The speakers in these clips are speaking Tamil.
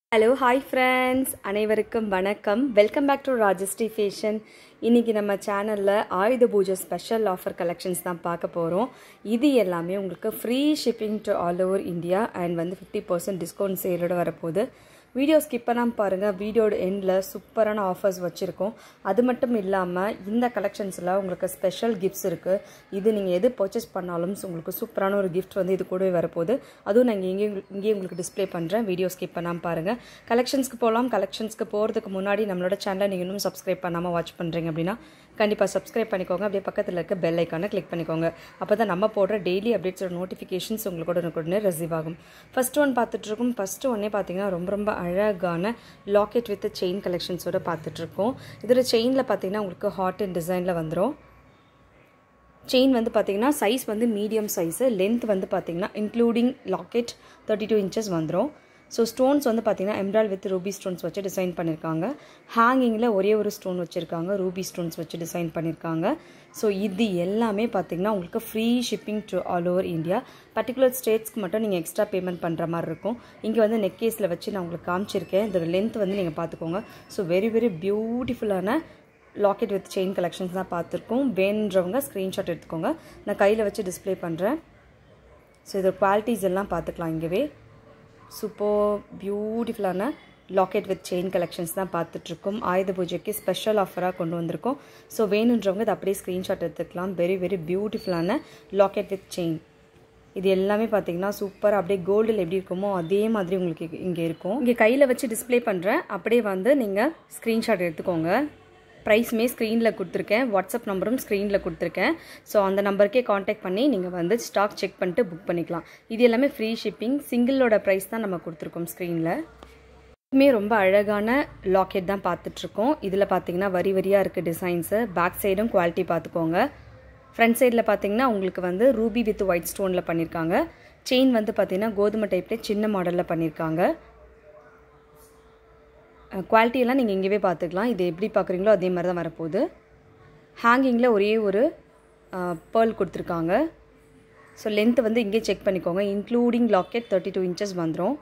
ஹலோ ஹாய் ஃப்ரெண்ட்ஸ் அனைவருக்கும் வணக்கம் welcome back to Rajashree fashion இன்றைக்கி நம்ம சேனலில் ஆயுத பூஜை ஸ்பெஷல் ஆஃபர் கலெக்ஷன்ஸ் தான் பார்க்க போகிறோம் இது எல்லாமே உங்களுக்கு free shipping to all over India and வந்து ஃபிஃப்டி பர்சன்ட் டிஸ்கவுண்ட் சேலோட வரப்போகுது வீடியோ ஸ்கிப் பண்ணாமல் பாருங்கள் வீடியோட எண்டில் சூப்பரான ஆஃபர்ஸ் வச்சுருக்கோம் அது மட்டும் இல்லாமல் இந்த கலெக்ஷன்ஸில் உங்களுக்கு ஸ்பெஷல் கிஃப்ட்ஸ் இருக்குது இது நீங்கள் எது பர்ச்சேஸ் பண்ணாலும் உங்களுக்கு சூப்பரான ஒரு கிஃப்ட் வந்து இது கூடவே வரப்போகுது அதுவும் நான் இங்கே இங்கேயே உங்களுக்கு டிஸ்ப்ளே பண்ணுறேன் வீடியோ ஸ்கிப் பண்ணாமல் பாருங்கள் கலெக்ஷன்ஸ்க்கு போகலாம் கலெக்ஷன்ஸ்க்கு போகிறதுக்கு முன்னாடி நம்மளோட சேனலை நீங்கள் இன்னும் சப்ஸ்கிரைப் பண்ணாமல் வாட்ச் பண்ணுறீங்க அப்படின்னா கண்டிப்பாக சப்ஸ்கிரைப் பண்ணிக்கோங்க அப்படியே பக்கத்தில் இருக்க பெல் ஐக்கானை கிளிக் பண்ணிக்கோங்க அப்போ தான் நம்ம போடுற டெய்லி அப்டேட்ஸோட நோட்டிஃபிகேஷன்ஸ் உங்களுக்கு உடனுக்குடனே ரிசீவ் ஆகும் ஃபஸ்ட் ஒன் பார்த்துட்ருக்கோம் ஃபஸ்ட்டு ஒன்னே பார்த்தீங்கன்னா ரொம்ப ரொம்ப அழகான லாக்கெட் வித் செயின் கலெக்ஷன்ஸோட பார்த்துட்ருக்கோம் இதில் செயினில் பார்த்தீங்கன்னா உங்களுக்கு ஹாட் அண்ட் டிசைனில் வந்துடும் செயின் வந்து பார்த்தீங்கன்னா சைஸ் வந்து மீடியம் சைஸு லென்த் வந்து பார்த்தீங்கன்னா including locket thirty two inches வந்துடும் ஸோ ஸ்டோன்ஸ் வந்து பார்த்தீங்கன்னா எம்ப்ராய்ட் வித் ரூபி ஸ்டோன்ஸ் வச்சு டிசைன் பண்ணியிருக்காங்க ஹேங்கிங்கில் ஒரே ஒரு ஸ்டோன் வச்சுருக்காங்க ரூபி ஸ்டோன்ஸ் வச்சு டிசைன் பண்ணியிருக்காங்க ஸோ இது எல்லாமே பார்த்தீங்கன்னா உங்களுக்கு free shipping to all over India particular ஸ்டேட்ஸ்க்கு மட்டும் நீங்கள் எக்ஸ்ட்ரா பேமெண்ட் பண்ணுற மாதிரி இருக்கும் இங்கே வந்து நெக் கேஸில் வச்சு நான் உங்களுக்கு காமிச்சிருக்கேன் இதோட லென்த் வந்து நீங்கள் பார்த்துக்கோங்க ஸோ வெரி வெரி பியூட்டிஃபுல்லான லாக்கெட் வித் செயின் கலெக்ஷன்ஸ் தான் பார்த்துருக்கோம் வேணுன்றவங்க ஸ்க்ரீன்ஷாட் எடுத்துக்கோங்க நான் கையில் வச்சு டிஸ்பிளே பண்ணுறேன் ஸோ இதோட குவாலிட்டிஸ் எல்லாம் பார்த்துக்கலாம் இங்கேவே சூப்பர் பியூட்டிஃபுல்லான லாக்கெட் வித் செயின் கலெக்ஷன்ஸ் தான் பார்த்துட்ருக்கோம் ஆயுத பூஜைக்கு ஸ்பெஷல் ஆஃபராக கொண்டு வந்திருக்கோம் ஸோ வேணுன்றவங்க அதை அப்படியே ஸ்க்ரீன்ஷாட் எடுத்துக்கலாம் வெரி வெரி பியூட்டிஃபுல்லான லாக்கெட் வித் செயின் இது எல்லாமே பார்த்தீங்கன்னா சூப்பராக அப்படியே கோல்டில் எப்படி இருக்குமோ அதே மாதிரி உங்களுக்கு இங்கே இருக்கும் இங்கே கையில் வச்சு டிஸ்பிளே பண்ணுறேன் அப்படியே வந்து நீங்கள் ஸ்க்ரீன்ஷாட் எடுத்துக்கோங்க ப்ரைஸுமே ஸ்க்ரீனில் கொடுத்துருக்கேன் வாட்ஸ்அப் நம்பரும் ஸ்க்ரீனில் கொடுத்துருக்கேன் ஸோ அந்த நம்பருக்கே காண்டாக்ட் பண்ணி நீங்கள் வந்து ஸ்டாக் செக் பண்ணிட்டு புக் பண்ணிக்கலாம் இது எல்லாமே ஃப்ரீ ஷிப்பிங் சிங்கிளோட ப்ரைஸ் தான் நம்ம கொடுத்துருக்கோம் ஸ்க்ரீனில் இதுவுமே ரொம்ப அழகான லாக்கெட் தான் பார்த்துட்ருக்கோம் இதில் பார்த்தீங்கன்னா வரி வரியாக இருக்குது டிசைன்ஸு பேக் சைடும் குவாலிட்டி பார்த்துக்கோங்க ஃப்ரண்ட் சைடில் பார்த்தீங்கன்னா உங்களுக்கு வந்து ரூபி வித் ஒயிட் ஸ்டோனில் பண்ணியிருக்காங்க செயின் வந்து பார்த்தீங்கன்னா கோதுமை டைப்லேயே சின்ன மாடலில் பண்ணியிருக்காங்க குவாலிட்டியெல்லாம் நீங்கள் இங்கேயே பார்த்துக்கலாம் இது எப்படி பார்க்குறீங்களோ அதே மாதிரி தான் வரப்போகுது ஹேங்கிங்கில் ஒரே ஒரு பேர்ல் கொடுத்துருக்காங்க ஸோ லென்த்து வந்து இங்கே செக் பண்ணிக்கோங்க including locket thirty two inches வந்துடும்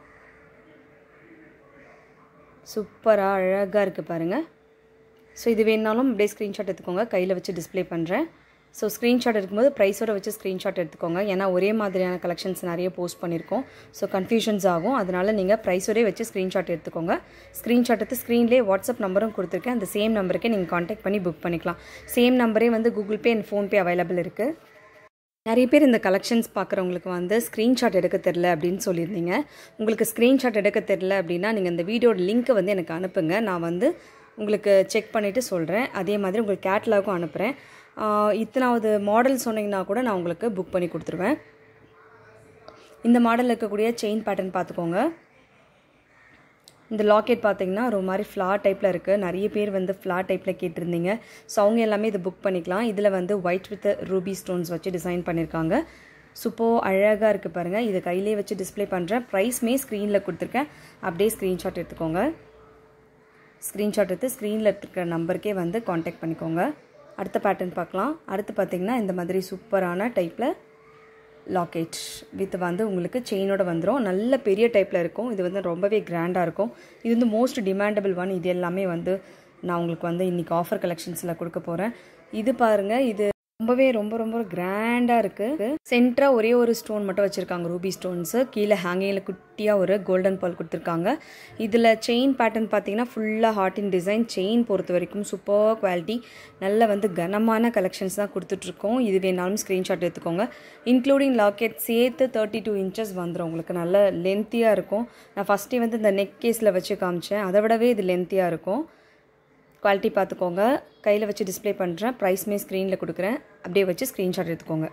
சூப்பராக அழகாக இருக்குது பாருங்கள் ஸோ இது வேணாலும் அப்படியே ஸ்க்ரீன்ஷாட் எடுத்துக்கோங்க கையில் வச்சு டிஸ்பிளே பண்ணுறேன் ஸோ ஸ்க்ரீன்ஷாட் எடுக்கும்போது ப்ரைஸோட வச்சு ஸ்க்ரீன்ஷாட் எடுத்துக்கோங்க ஏன்னா ஒரே மாதிரியான கலெக்ஷன்ஸ் நிறைய போஸ்ட் பண்ணியிருக்கோம் ஸோ கன்ஃபியூஷன்ஸ் ஆகும் அதனால் நீங்கள் ப்ரைஸோடே வச்சு ஸ்க்ரீன்ஷாட் எடுத்துக்கோங்க ஸ்க்ரீன்ஷாட் எடுத்து ஸ்க்ரீன்லேயே வாட்ஸ்அப் நம்பரும் கொடுத்துருக்கேன் அந்த சேம் நம்பருக்கே நீங்கள் காண்டாக்ட் பண்ணி புக் பண்ணிக்கலாம் சேம் நம்பரே வந்து Google Pay and PhonePe available இருக்குது நிறைய பேர் இந்த கலெக்ஷன்ஸ் பார்க்குறவங்களுக்கு வந்து ஸ்க்ரீன்ஷாட் எடுக்க தெரில அப்படின்னு சொல்லியிருந்தீங்க உங்களுக்கு ஸ்க்ரீன்ஷாட் எடுக்க தெரில அப்படின்னா நீங்கள் இந்த வீடியோட லிங்க்கை வந்து எனக்கு அனுப்புங்க நான் வந்து உங்களுக்கு செக் பண்ணிவிட்டு சொல்கிறேன் அதே மாதிரி உங்களுக்கு கேட்லாகும் அனுப்புகிறேன் இத்தனாவது மாடல் சொன்னீங்கன்னா கூட நான் உங்களுக்கு புக் பண்ணி கொடுத்துருவேன் இந்த மாடலில் இருக்கக்கூடிய செயின் பேட்டர்ன் பார்த்துக்கோங்க இந்த லாக்கெட் பார்த்தீங்கன்னா ஒரு மாதிரி ஃப்ளார் டைப்பில் இருக்குது நிறைய பேர் வந்து ஃப்ளார் டைப்பில் கேட்டிருந்தீங்க ஸோ அவங்க எல்லாமே இது புக் பண்ணிக்கலாம் இதில் வந்து ஒயிட் வித் ரூபி ஸ்டோன்ஸ் வச்சு டிசைன் பண்ணியிருக்காங்க சூப்பர் அழகாக இருக்குது பாருங்கள் இதை கையிலே வச்சு டிஸ்பிளே பண்ணுறேன் ப்ரைஸ்மே ஸ்க்ரீனில் கொடுத்துருக்கேன் அப்படியே ஸ்க்ரீன்ஷாட் எடுத்துக்கோங்க ஸ்க்ரீன்ஷாட் எடுத்து ஸ்க்ரீனில் இருக்கிற நம்பருக்கே வந்து காண்டாக்ட் பண்ணிக்கோங்க அடுத்த பேட்டர்ன் பார்க்கலாம் அடுத்து பார்த்திங்கன்னா இந்த மாதிரி சூப்பரான டைப்பில் லாக்கெட் வித் வந்து உங்களுக்கு செயினோட வந்துடும் நல்ல பெரிய டைப்பில் இருக்கும் இது வந்து ரொம்பவே கிராண்டாக இருக்கும் இது வந்து மோஸ்ட் டிமாண்டபிள் ஒன் இது எல்லாமே வந்து நான் உங்களுக்கு வந்து இன்றைக்கி ஆஃபர் கலெக்ஷன்ஸில் கொடுக்க போகிறேன் இது பாருங்கள் இது ரொம்பவே ரொம்ப ரொம்ப கிராண்டாக இருக்குது சென்டராக ஒரே ஒரு ஸ்டோன் மட்டும் வச்சுருக்காங்க ரூபி ஸ்டோன்ஸு கீழே ஹேங்கிங்கில் குட்டியாக ஒரு கோல்டன் பால் கொடுத்துருக்காங்க இதில் செயின் பேட்டர்ன் பார்த்தீங்கன்னா ஃபுல்லாக ஹார்ட் இன் டிசைன் செயின் பொறுத்த வரைக்கும் சூப்பர் குவாலிட்டி நல்ல வந்து கனமான கலெக்ஷன்ஸ் தான் கொடுத்துட்ருக்கோம் இது வேணாலும் ஸ்க்ரீன்ஷாட் எடுத்துக்கோங்க இன்க்ளூடிங் லாக்கெட் சேர்த்து தேர்ட்டி டூ இன்ச்சஸ் வந்துடும் உங்களுக்கு நல்ல லென்த்தியாக இருக்கும் நான் ஃபஸ்ட்டே வந்து இந்த நெக் கேஸில் வச்சு காமிச்சேன் அதை விடவே இது லென்த்தியாக இருக்கும் குவாலிட்டி பார்த்துக்கோங்க கையில் வச்சு டிஸ்பிளே பண்ணுறேன் ப்ரைஸ்மே ஸ்க்ரீனில் கொடுக்குறேன் அப்படியே வச்சு ஸ்க்ரீன்ஷாட் எடுத்துக்கோங்க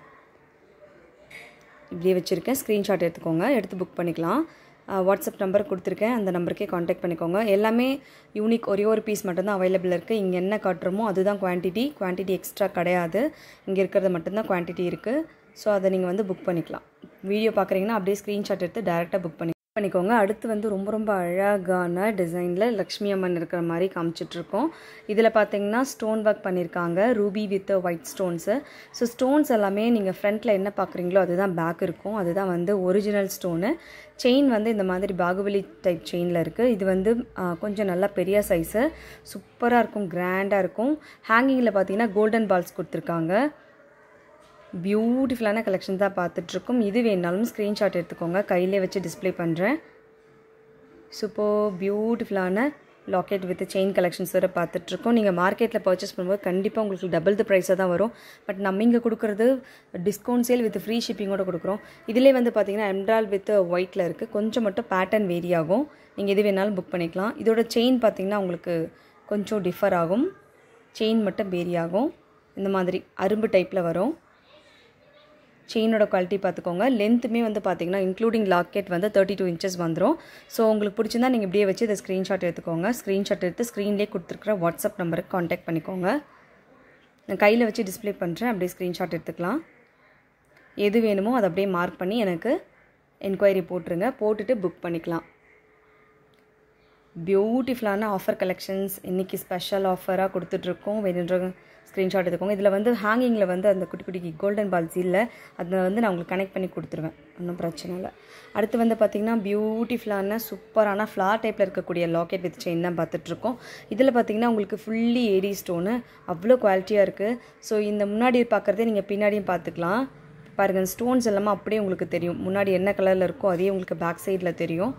இப்படியே வச்சுருக்கேன் ஸ்க்ரீன்ஷாட் எடுத்துக்கோங்க எடுத்து புக் பண்ணிக்கலாம் வாட்ஸ்அப் நம்பர் கொடுத்துருக்கேன் அந்த நம்பருக்கே காண்டாக்ட் பண்ணிக்கோங்க எல்லாமே யூனிக் ஒரே ஒரு பீஸ் மட்டும்தான் அவைலபிள் இருக்குது இங்கே என்ன காட்டுறோமோ அதுதான் குவான்டிட்டி குவான்டிட்டி எக்ஸ்ட்ரா கிடையாது இங்கே இருக்கிறது மட்டும்தான் குவான்டிட்டி இருக்குது ஸோ அதை நீங்கள் வந்து புக் பண்ணிக்கலாம் வீடியோ பார்க்குறீங்கன்னா அப்படியே ஸ்க்ரீன்ஷாட் எடுத்து டேரெக்டாக புக் பண்ணி பண்ணிக்கோங்க அடுத்து வந்து ரொம்ப ரொம்ப அழகான டிசைனில் லக்ஷ்மி அம்மன் இருக்கிற மாதிரி காமிச்சிட்ருக்கோம் இதில் பார்த்தீங்கன்னா ஸ்டோன் ஒர்க் பண்ணியிருக்காங்க ruby with white stones so stones எல்லாமே நீங்கள் ஃப்ரண்ட்டில் என்ன பார்க்குறீங்களோ அதுதான் பேக் இருக்கும் அதுதான் வந்து ஒரிஜினல் ஸ்டோனு செயின் வந்து இந்த மாதிரி பாகுபலி டைப் செயினில் இருக்குது இது வந்து கொஞ்சம் நல்லா பெரிய சைஸு சூப்பராக இருக்கும் கிராண்டாக இருக்கும் ஹேங்கிங்கில் பார்த்தீங்கன்னா கோல்டன் பால்ஸ் கொடுத்துருக்காங்க பியூட்டிஃபுல்லான கலெக்ஷன் தான் பார்த்துட்ருக்கோம் இது வேணாலும் ஸ்க்ரீன்ஷாட் எடுத்துக்கோங்க கையிலே வச்சு டிஸ்பிளே பண்ணுறேன் சூப்பர் பியூட்டிஃபுல்லான லாக்கெட் வித் செயின் கலெக்ஷன்ஸ் வேறு பார்த்துட்ருக்கோம் நீங்கள் மார்க்கெட்டில் பர்ச்சேஸ் பண்ணும்போது கண்டிப்பாக உங்களுக்கு டபுள் த ப்ரைஸாக தான் வரும் பட் நம்ம இங்கே கொடுக்குறது டிஸ்கவுண்ட் சேல் வித் ஃப்ரீ ஷிப்பிங்கோட கொடுக்குறோம் இதிலே வந்து பார்த்தீங்கன்னா எம்ட்ரால் வித் ஒயிட்டில் இருக்குது கொஞ்சம் மட்டும் பேட்டர்ன் வேரி ஆகும் நீங்கள் எது வேணாலும் புக் பண்ணிக்கலாம் இதோட செயின் பார்த்தீங்கன்னா உங்களுக்கு கொஞ்சம் டிஃபர் ஆகும் செயின் மட்டும் வேரி ஆகும் இந்த மாதிரி அரும்பு டைப்பில் வரும் செயினோட குவாலிட்டி பார்த்துக்கோங்க லென்த்துமே வந்து பார்த்தீங்கன்னா இன்க்ளூடிங் லாக்கெட் வந்து தேர்ட்டி டூ இன்ச்சஸ் வந்துடும் ஸோ உங்களுக்கு பிடிச்சிருந்தா நீங்கள் இப்படியே வச்சு இதை ஸ்க்ரீன்ஷாட் எடுத்துக்கோங்க ஸ்க்ரீன்ஷாட் எடுத்து ஸ்க்ரீன்லேயே கொடுத்துருக்குற வாட்ஸ்அப் நம்பருக்கு காண்டாக்ட் பண்ணிக்கோங்க நான் கையில் வச்சு டிஸ்பிளே பண்ணுறேன் அப்படியே ஸ்க்ரீன்ஷாட் எடுத்துக்கலாம் எது வேணுமோ அதை அப்படியே மார்க் பண்ணி எனக்கு என்கொயரி போட்டுருங்க போட்டுட்டு புக் பண்ணிக்கலாம் பியூட்டிஃபுல்லான ஆஃபர் கலெக்ஷன்ஸ் இன்றைக்கி ஸ்பெஷல் ஆஃபராக கொடுத்துட்ருக்கோம் வேணுன்ற ஸ்க்ரீன்ஷாட் எடுத்துக்கோங்க இதில் வந்து ஹேங்கிங்கில் வந்து அந்த குட்டி குட்டி கோல்டன் பால்ஸ் இல்லை அதை வந்து நான் உங்களுக்கு கனெக்ட் பண்ணி கொடுத்துருவேன் ஒன்றும் பிரச்சனை இல்லை அடுத்து வந்து பார்த்திங்கன்னா பியூட்டிஃபுல்லான சூப்பரான ஃப்ளார் டைப்பில் இருக்கக்கூடிய லாக்கெட் வித் செயின் தான் பார்த்துட்ருக்கோம் இதில் பார்த்திங்கன்னா உங்களுக்கு ஃபுல்லி ஏடி ஸ்டோனு அவ்வளோ குவாலிட்டியாக இருக்குது ஸோ இந்த முன்னாடி பார்க்குறதே நீங்கள் பின்னாடியும் பார்த்துக்கலாம் பாருங்கள் ஸ்டோன்ஸ் எல்லாமே அப்படியே உங்களுக்கு தெரியும் முன்னாடி என்ன கலரில் இருக்கோ அதே உங்களுக்கு பேக் சைடில் தெரியும்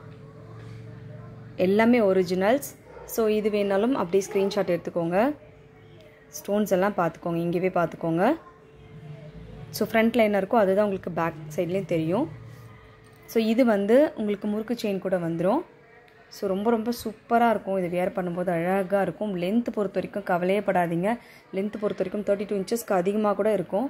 எல்லாமே ஒரிஜினல்ஸ் ஸோ இது வேணாலும் அப்படியே ஸ்க்ரீன்ஷாட் எடுத்துக்கோங்க ஸ்டோன்ஸ் எல்லாம் பார்த்துக்கோங்க இங்கேயே பார்த்துக்கோங்க ஸோ ஃப்ரண்ட்டில் என்ன இருக்கோ அதுதான் உங்களுக்கு பேக் சைட்லேயும் தெரியும் ஸோ இது வந்து உங்களுக்கு முறுக்கு செயின் கூட வந்துடும் ஸோ ரொம்ப ரொம்ப சூப்பராக இருக்கும் இது வேர் பண்ணும்போது அழகாக இருக்கும் லென்த் பொறுத்த வரைக்கும் கவலையே படாதீங்க லென்த் பொறுத்த வரைக்கும் தேர்ட்டி டூ இன்ச்சஸ்க்கு அதிகமாக கூட இருக்கும்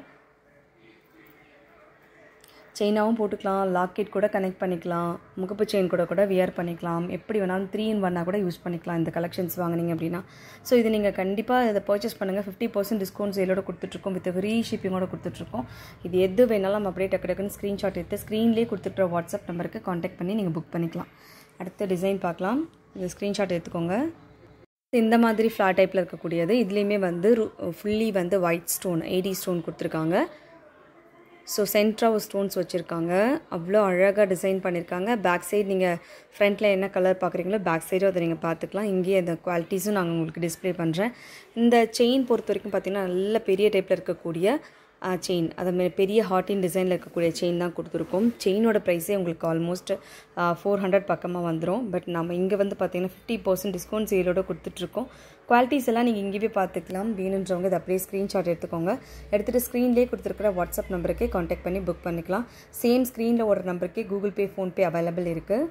செயினாகவும் போட்டுக்கலாம் லாக்கெட் கூட கனெக்ட் பண்ணிக்கலாம் முகப்பு செயின் கூட கூட வியர் பண்ணிக்கலாம் எப்படி வேணாலும் த்ரீ இன் ஒன்னாக கூட யூஸ் பண்ணிக்கலாம் இந்த கலெக்ஷன்ஸ் வாங்கினீங்க அப்படின்னா ஸோ இது நீங்கள் கண்டிப்பாக இதை பர்ச்சேஸ் பண்ணுங்கள் ஃபிஃப்டி பர்சன்ட் டிஸ்கவுண்ட் சேலோட கொடுத்துட்ருக்கோம் வித் ஃப்ரீ ஷிப்பிங்கோட கொடுத்துட்ருக்கோம் இது எது வேணாலும் நம்ம அப்படியே டக்கு டக்குன்னு ஸ்க்ரீன்ஷாட் எடுத்து ஸ்க்ரீன்லேயே கொடுத்துட்ற வாட்ஸ்அப் நம்பருக்கு காண்டாக்ட் பண்ணி நீங்கள் புக் பண்ணிக்கலாம் அடுத்த டிசைன் பார்க்கலாம் இது ஸ்க்ரீன்ஷாட் எடுத்துக்கோங்க இந்த மாதிரி ஃப்ளாட் டைப்பில் இருக்கக்கூடியது இதுலேயுமே வந்து ஃபுல்லி வந்து ஒயிட் ஸ்டோன் எயிட்டி ஸ்டோன் கொடுத்துருக்காங்க ஸோ சென்ட்ராக ஸ்டோன்ஸ் வச்சுருக்காங்க அவ்வளோ அழகாக டிசைன் பண்ணியிருக்காங்க பேக் சைடு நீங்கள் ஃப்ரண்ட்டில் என்ன கலர் பார்க்குறீங்களோ பேக் சைடும் அதை நீங்கள் பார்த்துக்கலாம் இங்கேயே அந்த குவாலிட்டிஸும் நாங்கள் உங்களுக்கு டிஸ்பிளே பண்ணுறேன் இந்த செயின் பொறுத்த வரைக்கும் பார்த்திங்கன்னா நல்ல பெரிய டைப்பில் இருக்கக்கூடிய செயின் அது பெரிய ஹாட்டின் டிசைனில் இருக்கக்கூடிய செயின் தான் கொடுத்துருக்கோம் செயினோட ப்ரைஸே உங்களுக்கு ஆல்மோஸ்ட் ஃபோர் ஹண்ட்ரட் பக்கமாக வந்துடும் பட் நம்ம இங்கே வந்து பார்த்திங்கன்னா ஃபிஃப்டி பர்சன்ட் டிஸ்கவுண்ட் சேலோட கொடுத்துட்ருக்கோம் குவாலிட்டிஸ் எல்லாம் நீங்கள் இங்கேயே பார்த்துக்கலாம் வேணுன்றவங்க இதை அப்படியே ஸ்க்ரீன்ஷாட் எடுத்துக்கோங்க எடுத்துகிட்டு ஸ்க்ரீன்லேயே கொடுத்துருக்குற வாட்ஸ்அப் நம்பருக்கே காண்டாக்ட் பண்ணி புக் பண்ணிக்கலாம் சேம் ஸ்க்ரீனில் ஒரு நம்பருக்கே கூகுள் பே ஃபோன்பே அவைலபிள் இருக்குது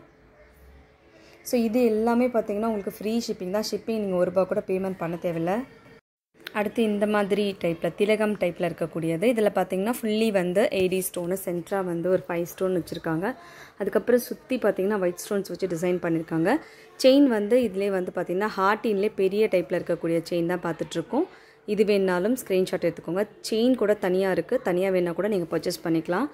ஸோ இது எல்லாமே பார்த்தீங்கன்னா உங்களுக்கு ஃப்ரீ ஷிப்பிங் தான் ஷிப்பிங் நீங்கள் ஒரு ரூபா கூட பேமெண்ட் பண்ண தேவையில்லை அடுத்து இந்த மாதிரி டைப்பில் திலகம் டைப்பில் இருக்கக்கூடியது இதில் பார்த்தீங்கன்னா ஃபுல்லி வந்து எயிடி ஸ்டோனு சென்ட்ராக வந்து ஒரு ஃபைவ் ஸ்டோன் வச்சுருக்காங்க அதுக்கப்புறம் சுற்றி பார்த்தீங்கன்னா ஒயிட் ஸ்டோன்ஸ் வச்சு டிசைன் பண்ணியிருக்காங்க செயின் வந்து இதிலே வந்து பார்த்திங்கன்னா ஹார்டின்லேயே பெரிய டைப்பில் இருக்கக்கூடிய செயின் தான் பார்த்துட்ருக்கோம் இது வேணாலும் ஸ்க்ரீன்ஷாட் எடுத்துக்கோங்க செயின் கூட தனியாக இருக்குது தனியாக வேணால் கூட நீங்கள் பர்ச்சேஸ் பண்ணிக்கலாம்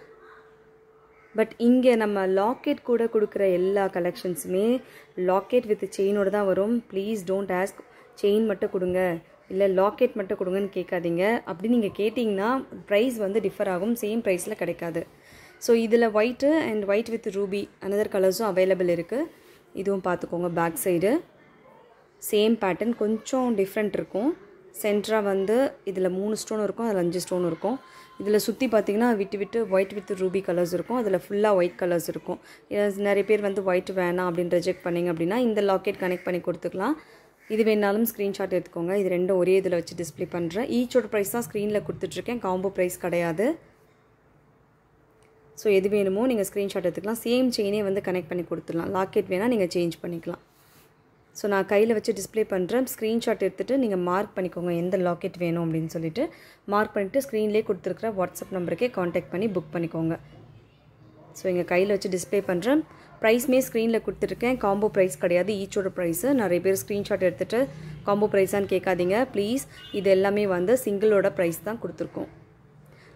பட் இங்கே நம்ம லாக்கெட் கூட கொடுக்குற எல்லா கலெக்ஷன்ஸுமே லாக்கெட் வித் செயினோட தான் வரும் ப்ளீஸ் டோன்ட் ஆஸ்க் செயின் மட்டும் கொடுங்க இல்லை லாக்கெட் மட்டும் கொடுங்கன்னு கேட்காதீங்க அப்படி நீங்கள் கேட்டிங்கன்னா ப்ரைஸ் வந்து டிஃபர் ஆகும் சேம் ப்ரைஸில் கிடைக்காது ஸோ இதில் white and white with ruby another கலர்ஸும் அவைலபிள் இருக்குது இதுவும் பார்த்துக்கோங்க பேக் சைடு சேம் பேட்டர்ன் கொஞ்சம் டிஃப்ரெண்ட் இருக்கும் சென்ட்ராக வந்து இதில் மூணு ஸ்டோன் இருக்கும் அதில் அஞ்சு ஸ்டோன் இருக்கும் இதில் சுற்றி பார்த்தீங்கன்னா விட்டு விட்டு ஒயிட் வித் ரூபி கலர்ஸ் இருக்கும் அதில் ஃபுல்லாக ஒயிட் கலர்ஸ் இருக்கும் நிறைய பேர் வந்து ஒயிட் வேணாம் அப்படின்னு ரிஜெக்ட் பண்ணிங்க அப்படின்னா இந்த லாக்கெட் கனெக்ட் பண்ணி கொடுத்துக்கலாம் இது வேணாலும் ஸ்க்ரீன்ஷாட் எடுத்துக்கோங்க இது ரெண்டும் ஒரே இதில் வச்சு டிஸ்பிளே பண்ணுறேன் ஈச்சோட ப்ரைஸ் தான் ஸ்க்ரீனில் கொடுத்துட்ருக்கேன் காம்போ ப்ரைஸ் கிடையாது ஸோ எது வேணுமோ நீங்கள் ஸ்க்ரீன்ஷாட் எடுத்துக்கலாம் சேம் செயினே வந்து கனெக்ட் பண்ணி கொடுத்துடலாம் லாக்கெட் வேணால் நீங்கள் சேஞ்ச் பண்ணிக்கலாம் ஸோ நான் கையில் வச்சு டிஸ்பிளே பண்ணுறேன் ஸ்க்ரீன்ஷாட் எடுத்துகிட்டு நீங்கள் மார்க் பண்ணிக்கோங்க எந்த லாக்கெட் வேணும் அப்படின்னு சொல்லிட்டு மார்க் பண்ணிவிட்டு ஸ்க்ரீன்லேயே கொடுத்துருக்குற வாட்ஸ்அப் நம்பருக்கே காண்டாக்ட் பண்ணி புக் பண்ணிக்கோங்க ஸோ எங்கள் கையில் வச்சு டிஸ்பிளே பண்ணுறேன் ப்ரைஸ்மே ஸ்க்ரீனில் கொடுத்துருக்கேன் காம்போ ப்ரைஸ் கிடையாது ஈச்சோட ப்ரைஸு நிறைய பேர் ஸ்க்ரீன்ஷாட் எடுத்துகிட்டு காம்போ ப்ரைஸான்னு கேட்காதீங்க ப்ளீஸ் இது எல்லாமே வந்து சிங்கிளோட ப்ரைஸ் தான் கொடுத்துருக்கோம்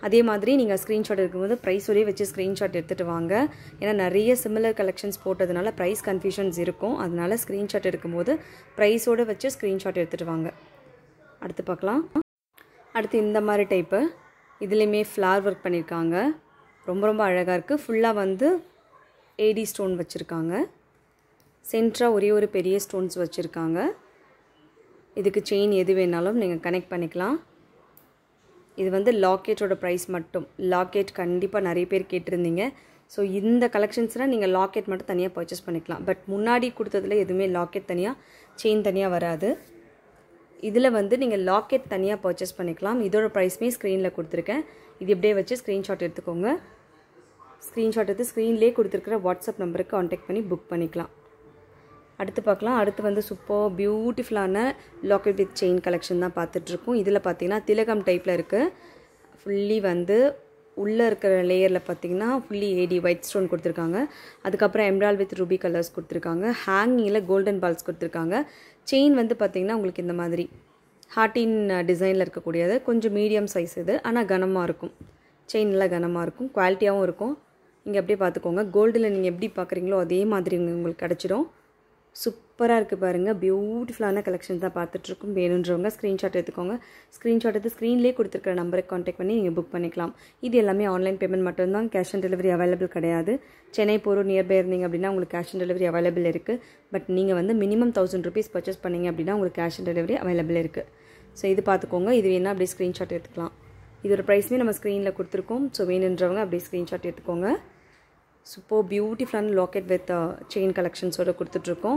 அதே மாதிரி நீங்கள் ஸ்க்ரீன்ஷாட் எடுக்கும்போது ப்ரைஸோடய வச்சு ஸ்க்ரீன்ஷாட் எடுத்துகிட்டு வாங்க ஏன்னா நிறைய சிமிலர் கலெக்ஷன்ஸ் போட்டதுனால ப்ரைஸ் கன்ஃபியூஷன்ஸ் இருக்கும் அதனால ஸ்க்ரீன்ஷாட் எடுக்கும்போது ப்ரைஸோடு வச்சு ஸ்க்ரீன்ஷாட் எடுத்துகிட்டு வாங்க அடுத்து பார்க்கலாம் அடுத்து இந்த மாதிரி டைப்பு இதுலேயுமே ஃப்ளார் ஒர்க் பண்ணியிருக்காங்க ரொம்ப ரொம்ப அழகாக இருக்குது ஃபுல்லாக வந்து ஏடி ஸ்டோன் வச்சுருக்காங்க சென்ட்ராக ஒரே ஒரு பெரிய ஸ்டோன்ஸ் வச்சுருக்காங்க இதுக்கு செயின் எது வேணாலும் நீங்கள் கனெக்ட் பண்ணிக்கலாம் இது வந்து லாக்கெட்டோட ப்ரைஸ் மட்டும் லாக்கெட் கண்டிப்பாக நிறைய பேர் கேட்டிருந்தீங்க ஸோ இந்த கலெக்ஷன்ஸ்னால் நீங்கள் லாக்கெட் மட்டும் தனியாக பர்ச்சேஸ் பண்ணிக்கலாம் பட் முன்னாடி கொடுத்ததுல எதுவுமே லாக்கெட் தனியாக செயின் தனியாக வராது இதில் வந்து நீங்கள் லாக்கெட் தனியாக பர்ச்சேஸ் பண்ணிக்கலாம் இதோட ப்ரைஸ்மே ஸ்க்ரீனில் கொடுத்துருக்கேன் இது இப்படியே வச்சு ஸ்க்ரீன்ஷாட் எடுத்துக்கோங்க ஸ்க்ரீன்ஷாட் எடுத்து ஸ்க்ரீன்லேயே கொடுத்துருக்குற வாட்ஸ்அப் நம்பருக்கு காண்டாக்ட் பண்ணி புக் பண்ணிக்கலாம் அடுத்து பார்க்கலாம் அடுத்து வந்து சூப்பர் பியூட்டிஃபுல்லான லாக்கெட் வித் செயின் கலெக்ஷன் தான் பார்த்துட்ருக்கோம் இதில் பார்த்தீங்கன்னா திலகம் டைப்பில் இருக்குது ஃபுல்லி வந்து உள்ளே இருக்கிற லேயரில் பார்த்தீங்கன்னா ஃபுல்லி ஏடி ஒயிட் ஸ்டோன் கொடுத்துருக்காங்க அதுக்கப்புறம் எம்ரால் வித் ரூபி கலர்ஸ் கொடுத்துருக்காங்க ஹேங்கிங்கில் கோல்டன் பால்ஸ் கொடுத்துருக்காங்க செயின் வந்து பார்த்திங்கன்னா உங்களுக்கு இந்த மாதிரி ஹார்டின் டிசைனில் இருக்கக்கூடியது கொஞ்சம் மீடியம் சைஸ் இது ஆனால் கனமாக இருக்கும் செயின் நல்லா கனமாக இருக்கும் குவாலிட்டியாகவும் இருக்கும் இங்கே அப்படியே பார்த்துக்கோங்க கோல்டில் நீங்கள் எப்படி பார்க்குறீங்களோ அதே மாதிரி உங்களுக்கு கிடச்சிடும் சூப்பராக இருக்குது பாருங்கள் பியூட்டிஃபுல்லான கலெக்ஷன்ஸ் தான் பார்த்துட்ருக்கோம் வேணுன்றவங்க ஸ்க்ரீன்ஷாட் எடுத்துக்கோங்க ஸ்க்ரீன்ஷாட் எடுத்து ஸ்க்ரீன்லேயே கொடுத்துருக்குற நம்பருக்கு காண்டாக்ட் பண்ணி நீங்கள் புக் பண்ணிக்கலாம் இது எல்லாமே ஆன்லைன் பேமெண்ட் மட்டும்தான் கேஷ் ஆன் டெலிவரி அவைலபிள் கிடையாது சென்னை போகிற நியர்பை இருந்தீங்க அப்படின்னா உங்களுக்கு கேஷ் ஆன் டெலிவரி அவைலபிள் இருக்குது பட் நீங்கள் வந்து மினிமம் தௌசண்ட் ருபீஸ் பர்ச்சேஸ் பண்ணிங்க அப்படின்னா உங்களுக்கு கேஷ் ஆன் டெலிவரி அவைலபிள் இருக்குது ஸோ இது பார்த்துக்கோங்க இது வேணால் அப்படியே ஸ்க்ரீன்ஷாட் எடுத்துக்கலாம் இதோட ப்ரைஸ்மே நம்ம ஸ்க்ரீனில் கொடுத்துருக்கோம் ஸோ வேணுன்றவங்க அப்படியே ஸ்க்ரீன்ஷாட் எடுத்துக்கோங்க சூப்பர் பியூட்டிஃபுல்லான லாக்கெட் வித் செயின் கலெக்ஷன்ஸோடு கொடுத்துட்ருக்கோம்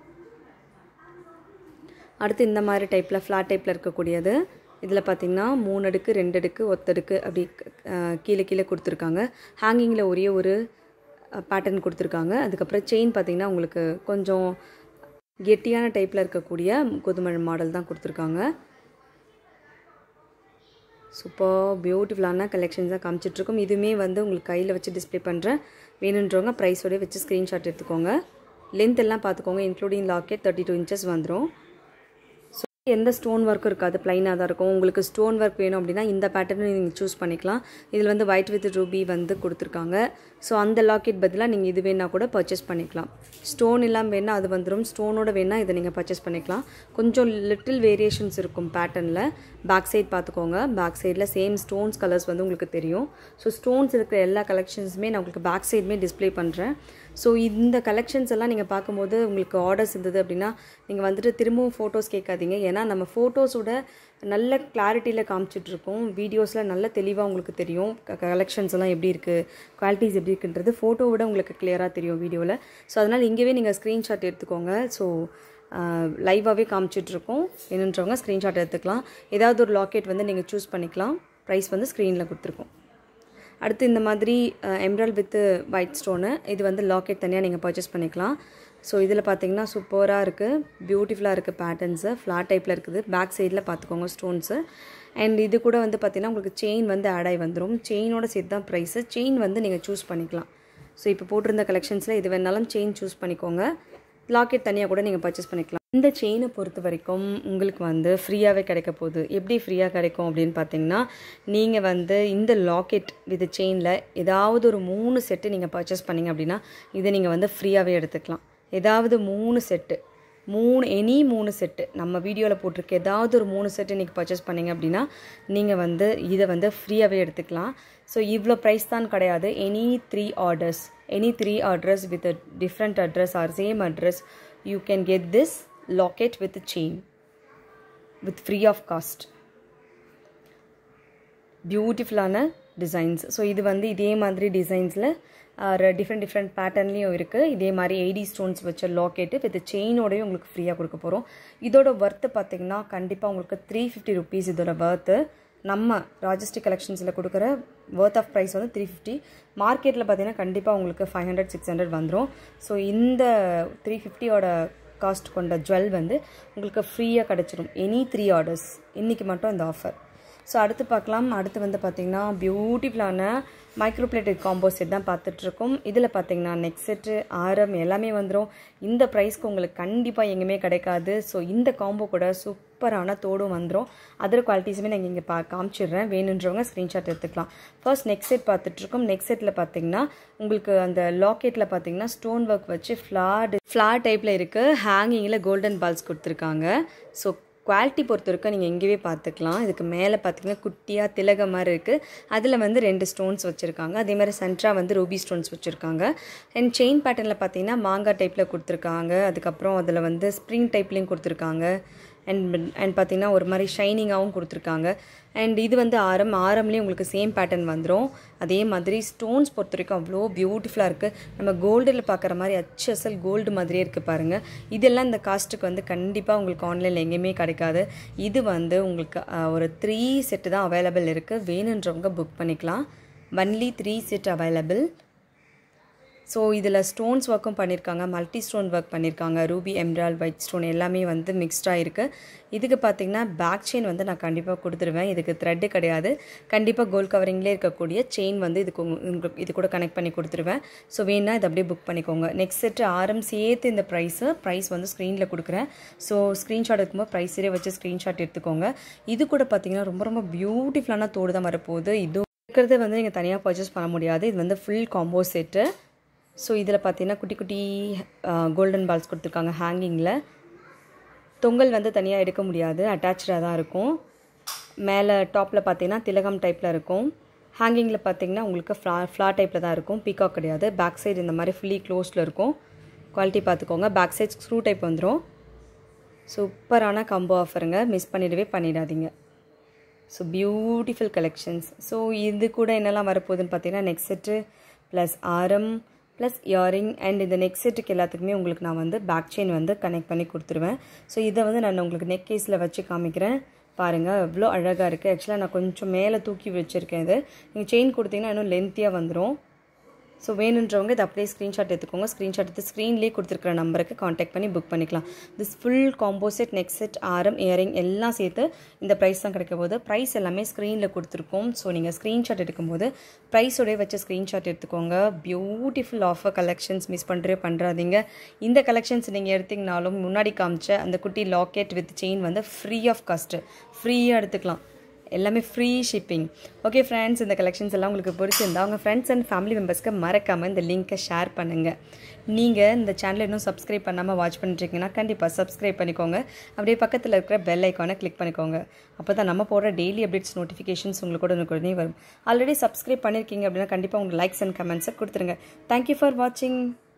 அடுத்து இந்த மாதிரி டைப்பில் ஃப்ளாட் டைப்பில் இருக்கக்கூடியது இதில் பார்த்திங்கன்னா மூணு அடுக்கு ரெண்டு அடுக்கு ஒத்தடுக்கு அப்படி கீழே கீழே கொடுத்துருக்காங்க ஹேங்கிங்கில் ஒரே ஒரு பேட்டர்ன் கொடுத்துருக்காங்க அதுக்கப்புறம் செயின் பார்த்திங்கன்னா உங்களுக்கு கொஞ்சம் கெட்டியான டைப்பில் இருக்கக்கூடிய கோதுமை மாடல் தான் கொடுத்துருக்காங்க சூப்பர் பியூட்டிஃபுல்லான கலெக்ஷன்ஸாக காமிச்சிட்ருக்கோம் இதுவுமே வந்து உங்களுக்கு கையில் வச்சு டிஸ்பிளே பண்ணுறேன் வேணுன்றவங்க ப்ரைஸோடய வச்சு ஸ்க்ரீன்ஷாட் எடுத்துக்கோங்க லென்த் எல்லாம் பார்த்துக்கோங்க including locket thirty two inches வந்துடும் ஸோ எந்த ஸ்டோன் ஒர்க்கும் இருக்காது ப்ளைனாக தான் இருக்கும் உங்களுக்கு ஸ்டோன் ஒர்க் வேணும் அப்படின்னா இந்த பேட்டர்னு நீங்கள் சூஸ் பண்ணிக்கலாம் இதில் வந்து ஒயிட் வித் ரூபி வந்து கொடுத்துருக்காங்க ஸோ அந்த லாக்கெட் பதிலாக நீங்கள் இது வேணால் கூட பர்ச்சேஸ் பண்ணிக்கலாம் ஸ்டோன் இல்லாமல் வேணால் அது வந்துடும் ஸ்டோனோட வேணால் இதை நீங்கள் பர்ச்சேஸ் பண்ணிக்கலாம் கொஞ்சம் லிட்டில் வேரியேஷன்ஸ் இருக்கும் பேட்டர்னில் பேக் சைட் பார்த்துக்கோங்க பேக் சைடில் சேம் ஸ்டோன்ஸ் கலர்ஸ் வந்து உங்களுக்கு தெரியும் ஸோ ஸ்டோன்ஸ் இருக்கிற எல்லா கலெக்ஷன்ஸுமே நான் உங்களுக்கு பேக் சைடுமே டிஸ்பிளே பண்ணுறேன் ஸோ இந்த கலெக்ஷன்ஸ் எல்லாம் நீங்கள் பார்க்கும்போது உங்களுக்கு ஆர்டர்ஸ் இருந்தது அப்படின்னா நீங்கள் வந்துட்டு திரும்பவும் ஃபோட்டோஸ் கேட்காதீங்க ஏன்னா நம்ம ஃபோட்டோஸோட நல்ல கிளாரிட்டியில் காமிச்சிட்ருக்கோம் வீடியோஸில் நல்ல தெளிவாக உங்களுக்கு தெரியும் கலெக்ஷன்ஸ் எல்லாம் எப்படி இருக்குது குவாலிட்டிஸ் எப்படி இருக்குன்றது ஃபோட்டோவோட உங்களுக்கு கிளியராக தெரியும் வீடியோவில் ஸோ அதனால் இங்கேவே நீங்கள் ஸ்க்ரீன்ஷாட் எடுத்துக்கோங்க ஸோ லைவாகவே காமிச்சிட்ருக்கோம் என்னன்றவங்க ஸ்க்ரீன்ஷாட் எடுத்துக்கலாம் ஏதாவது ஒரு லாக்கெட் வந்து நீங்கள் சூஸ் பண்ணிக்கலாம் ப்ரைஸ் வந்து ஸ்க்ரீனில் கொடுத்துருக்கோம் அடுத்து இந்த மாதிரி எம்ரால் வித்து ஒயிட் ஸ்டோனு இது வந்து லாக்கெட் தனியாக நீங்கள் பர்ச்சேஸ் பண்ணிக்கலாம் ஸோ இதில் பார்த்தீங்கன்னா சூப்பராக இருக்குது பியூட்டிஃபுல்லாக இருக்குது பேட்டர்ன்ஸு ஃப்ளாட் டைப்பில் இருக்குது பேக் சைடில் பார்த்துக்கோங்க ஸ்டோன்ஸு அண்ட் இது கூட வந்து பார்த்திங்கன்னா உங்களுக்கு செயின் வந்து ஆட் ஆகி வந்துடும் செயினோட சேர்த்து தான் ப்ரைஸு செயின் வந்து நீங்கள் சூஸ் பண்ணிக்கலாம் ஸோ இப்போ போட்டிருந்த கலெக்ஷன்ஸில் இது வேணாலும் செயின் சூஸ் பண்ணிக்கோங்க லாக்கெட் தனியாக கூட நீங்கள் பர்ச்சேஸ் பண்ணிக்கலாம் இந்த செயினை பொறுத்த வரைக்கும் உங்களுக்கு வந்து ஃப்ரீயாகவே கிடைக்க போகுது எப்படி ஃப்ரீயாக கிடைக்கும் அப்படின்னு பார்த்தீங்கன்னா நீங்கள் வந்து இந்த லாக்கெட் வித் செயினில் ஏதாவது ஒரு மூணு செட்டு நீங்கள் பர்ச்சேஸ் பண்ணிங்க அப்படின்னா இதை நீங்கள் வந்து ஃப்ரீயாகவே எடுத்துக்கலாம் ஏதாவது மூணு செட்டு மூணு எனி மூணு செட்டு நம்ம வீடியோவில் போட்டிருக்க ஏதாவது ஒரு மூணு செட்டு நீங்கள் பர்ச்சேஸ் பண்ணிங்க அப்படின்னா நீங்கள் வந்து இதை வந்து ஃப்ரீயாகவே எடுத்துக்கலாம் ஸோ இவ்வளோ ப்ரைஸ் தான் கிடையாது any three orders any three orders with different address or same address you can get this locket with chain with free of cost பியூட்டிஃபுல்லான டிசைன்ஸ் ஸோ இது வந்து இதே மாதிரி டிசைன்ஸில் டிஃப்ரெண்ட் டிஃப்ரெண்ட் பேட்டர்ன்லேயும் இருக்குது இதே மாதிரி எயிடி ஸ்டோன்ஸ் வச்ச லாக்கெட்டு வித் செயினோடையும் உங்களுக்கு ஃப்ரீயாக கொடுக்க போகிறோம் இதோட ஒர்த்து பார்த்திங்கன்னா கண்டிப்பாக உங்களுக்கு த்ரீ ஃபிஃப்டி ருபீஸ் இதோட ஒர்த்து நம்ம ராஜஸ்டி கலெக்ஷன்ஸில் கொடுக்குற ஒர்த் ஆஃப் ப்ரைஸ் வந்து த்ரீ ஃபிஃப்டி மார்க்கெட்டில் பார்த்தீங்கன்னா கண்டிப்பாக உங்களுக்கு ஃபைவ் ஹண்ட்ரட் சிக்ஸ் ஹண்ட்ரட் வந்துடும் ஸோ இந்த த்ரீ ஃபிஃப்டியோட காஸ்ட் கொண்ட ஜுவல் வந்து உங்களுக்கு ஃப்ரீயாக கிடச்சிடும் எனி த்ரீ ஆர்டர்ஸ் இன்றைக்கி மட்டும் இந்த ஆஃபர் ஸோ அடுத்து பார்க்கலாம் அடுத்து வந்து பார்த்திங்கன்னா பியூட்டிஃபுல்லான மைக்ரோப்ளேட்டட் காம்போ செட் தான் பார்த்துட்ருக்கோம் இதில் பார்த்தீங்கன்னா நெக் செட்டு ஆரம் எல்லாமே வந்துடும் இந்த ப்ரைஸ்க்கு உங்களுக்கு கண்டிப்பாக எங்கேயுமே கிடைக்காது ஸோ இந்த காம்போ கூட சூப்பரான தோடும் வந்துடும் அதர் குவாலிட்டிஸுமே நான் இங்கே பா காமிச்சிடுறேன் வேணுன்றவங்க ஸ்க்ரீன்ஷாட் எடுத்துக்கலாம் ஃபர்ஸ்ட் நெக் செட் பார்த்துட்ருக்கோம் நெக் செட்டில் பார்த்தீங்கன்னா உங்களுக்கு அந்த லாக்கெட்டில் பார்த்தீங்கன்னா ஸ்டோன் ஒர்க் வச்சு ஃப்ளார் ஃப்ளார் டைப்பில் இருக்குது ஹேங்கிங்கில் கோல்டன் பால்ஸ் கொடுத்துருக்காங்க ஸோ குவாலிட்டி பொறுத்த வரைக்கும் நீங்கள் எங்கேயே பார்த்துக்கலாம் இதுக்கு மேலே பார்த்தீங்கன்னா குட்டியாக திலக மாதிரி இருக்குது அதில் வந்து ரெண்டு ஸ்டோன்ஸ் வச்சுருக்காங்க அதே மாதிரி சென்ட்ரா வந்து ரூபி ஸ்டோன்ஸ் வச்சுருக்காங்க அண்ட் செயின் பேட்டர்னில் பார்த்தீங்கன்னா மாங்காய் டைப்பில் கொடுத்துருக்காங்க அதுக்கப்புறம் அதில் வந்து ஸ்ப்ரிங் டைப்லேயும் கொடுத்துருக்காங்க அண்ட் அண்ட் பார்த்தீங்கன்னா ஒரு மாதிரி ஷைனிங்காகவும் கொடுத்துருக்காங்க அண்ட் இது வந்து ஆரம் ஆரம்லேயும் உங்களுக்கு சேம் பேட்டர்ன் வந்துடும் அதே மாதிரி ஸ்டோன்ஸ் பொறுத்த வரைக்கும் அவ்வளோ பியூட்டிஃபுல்லாக இருக்குது நம்ம கோல்டில் பார்க்குற மாதிரி அச்சசல் கோல்டு மாதிரியே இருக்குது பாருங்கள் இதெல்லாம் இந்த காஸ்ட்டுக்கு வந்து கண்டிப்பாக உங்களுக்கு ஆன்லைனில் எங்கேயுமே கிடைக்காது இது வந்து உங்களுக்கு ஒரு த்ரீ செட்டு தான் அவைலபிள் இருக்குது வேணுன்றவங்க புக் பண்ணிக்கலாம் only three set available so இதில் ஸ்டோன்ஸ் ஒர்க்கும் பண்ணியிருக்காங்க மல்டி ஸ்டோன் ஒர்க் பண்ணியிருக்காங்க ரூபி எம்ரால் ஒயிட் ஸ்டோன் எல்லாமே வந்து மிக்ஸ்டாக இருக்குது இதுக்கு பார்த்திங்கன்னா பேக் செயின் வந்து நான் கண்டிப்பாக கொடுத்துருவேன் இதுக்கு த்ரெட்டு கிடையாது கண்டிப்பாக கோல்ட் கவரிங்லேயே இருக்கக்கூடிய செயின் வந்து இதுக்கு உங்களுக்கு இது கூட கனெக்ட் பண்ணி கொடுத்துருவேன் ஸோ வேணால் இது அப்படியே புக் பண்ணிக்கோங்க நெக்ஸ்ட் செட்டு ஆரம் சேர்த்து இந்த ப்ரைஸு ப்ரைஸ் வந்து ஸ்க்ரீனில் கொடுக்குறேன் ஸோ ஸ்க்ரீன்ஷாட் எடுக்கும்போது ப்ரைஸே வச்சு ஸ்க்ரீன்ஷாட் எடுத்துக்கோங்க இது கூட பார்த்திங்கன்னா ரொம்ப ரொம்ப பியூட்டிஃபுல்லான தோடு தான் வரப்போகுது இது இருக்கிறது வந்து நீங்கள் தனியாக பர்ச்சேஸ் பண்ண முடியாது இது வந்து ஃபுல் காம்போ செட்டு ஸோ இதில் பார்த்தீங்கன்னா குட்டி குட்டி கோல்டன் பால்ஸ் கொடுத்துருக்காங்க ஹேங்கிங்கில் தொங்கல் வந்து தனியாக எடுக்க முடியாது அட்டாச்சாக தான் இருக்கும் மேலே டாப்பில் பார்த்தீங்கன்னா திலகம் டைப்பில் இருக்கும் ஹேங்கிங்கில் பார்த்தீங்கன்னா உங்களுக்கு ஃப்ளா ஃப்ளா டைப்பில் தான் இருக்கும் பீகாக் கிடையாது பேக் சைடு இந்த மாதிரி ஃபுல்லி க்ளோஸில் இருக்கும் குவாலிட்டி பார்த்துக்கோங்க பேக் சைட் ஸ்க்ரூ டைப் வந்துடும் சூப்பரான கம்போ ஆஃபருங்க மிஸ் பண்ணிடவே பண்ணிடாதீங்க ஸோ பியூட்டிஃபுல் கலெக்ஷன்ஸ் ஸோ இது கூட என்னெல்லாம் வரப்போகுதுன்னு பார்த்தீங்கன்னா நெக்ஸ்ட் செட்டு ப்ளஸ் ஆரம் ப்ளஸ் இயரிங் அண்ட் இந்த நெக் செட்டுக்கு எல்லாத்துக்குமே உங்களுக்கு நான் வந்து பேக் செயின் வந்து கனெக்ட் பண்ணி கொடுத்துருவேன் ஸோ இதை வந்து நான் உங்களுக்கு நெக் கேஸில் வச்சு காமிக்கிறேன் பாருங்கள் எவ்வளோ அழகாக இருக்குது ஆக்சுவலாக நான் கொஞ்சம் மேலே தூக்கி வச்சுருக்கேன் இது நீங்கள் செயின் கொடுத்தீங்கன்னா இன்னும் லென்த்தியாக வந்துடும் ஸோ வேணுன்றவங்க இதை அப்படியே ஸ்க்ரீன்ஷாட் எடுத்துக்கோங்க ஸ்க்ரீன்ஷாட் எடுத்து ஸ்க்ரீன்லேயே கொடுத்துருக்குற நம்பருக்கு காண்டாக்ட் பண்ணி புக் பண்ணிக்கலாம் this full combo set neck set ஆரம் இயரிங் எல்லாம் சேர்த்து இந்த ப்ரைஸ் தான் கிடைக்க போது ப்ரைஸ் எல்லாமே ஸ்க்ரீனில் கொடுத்துருக்கோம் ஸோ நீங்கள் ஸ்க்ரீன்ஷாட் எடுக்கும்போது ப்ரைஸோடய வச்சு ஸ்க்ரீன்ஷாட் எடுத்துக்கோங்க பியூட்டிஃபுல் ஆஃபர் கலெக்ஷன்ஸ் மிஸ் பண்ணுறே பண்ணுறாதீங்க இந்த கலெக்ஷன்ஸ் நீங்கள் எடுத்திங்கனாலும் முன்னாடி காமிச்ச அந்த குட்டி லாக்கெட் வித் செயின் வந்து ஃப்ரீ ஆஃப் காஸ்ட்டு ஃப்ரீயாக எடுத்துக்கலாம் எல்லாமே ஃப்ரீ ஷிப்பிங் ஓகே ஃப்ரெண்ட்ஸ் இந்த கலெக்ஷன்ஸ் எல்லாம் உங்களுக்கு பிடிச்சிருந்தா உங்கள் ஃப்ரெண்ட்ஸ் அண்ட் ஃபேமிலி மெம்பர்ஸ்க்கு மறக்காமல் இந்த லிங்க்கை ஷேர் பண்ணுங்கள் நீங்கள் இந்த சேனலை இன்னும் சப்ஸ்கிரைப் பண்ணாமல் வாட்ச் பண்ணிட்டுருக்கீங்கன்னா கண்டிப்பாக சப்ஸ்கிரைப் பண்ணிக்கோங்க அப்படியே பக்கத்தில் இருக்கிற பெல் ஐக்கானை கிளிக் பண்ணிக்கோங்க அப்போ தான் நம்ம போடுற டெய்லி அப்டேட்ஸ் நோட்டிஃபிகேஷன்ஸ் உங்களுக்கு கூட உடனே வரும் ஆல்ரெடி சப்ஸ்கிரைப் பண்ணியிருக்கீங்க அப்படின்னா கண்டிப்பாக உங்களுக்கு லைக்ஸ் அண்ட் கமெண்ட்ஸை கொடுத்துருங்க தேங்க்யூ ஃபார் வாட்சிங்